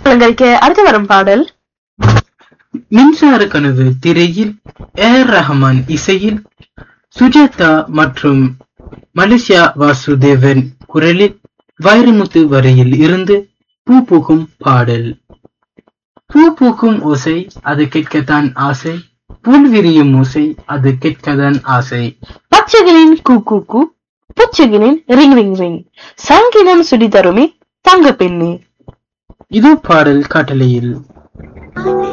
அலங்கரிக்க அடுத்து வரும் பாடல் மின்சார கனவு திரையில் ஏர் ரஹ்மான் இசையில் சுஜாதா மற்றும் மலேசியா வாசுதேவன் குரலில் வைரமுத்து வரையில் இருந்து பூ பூக்கும் பாடல் பூ பூக்கும் ஓசை அது கேட்கத்தான் ஆசை புல் விரியும் ஓசை அது கேட்கத்தான் ஆசை பச்சைகளின் கூ கூ கூ புச்சைகளின் ரிங் ரிங் ரிங் சங்கினம் சுடி தருமி தங்க பெண்ணே இது பாடல் காட்டலையில்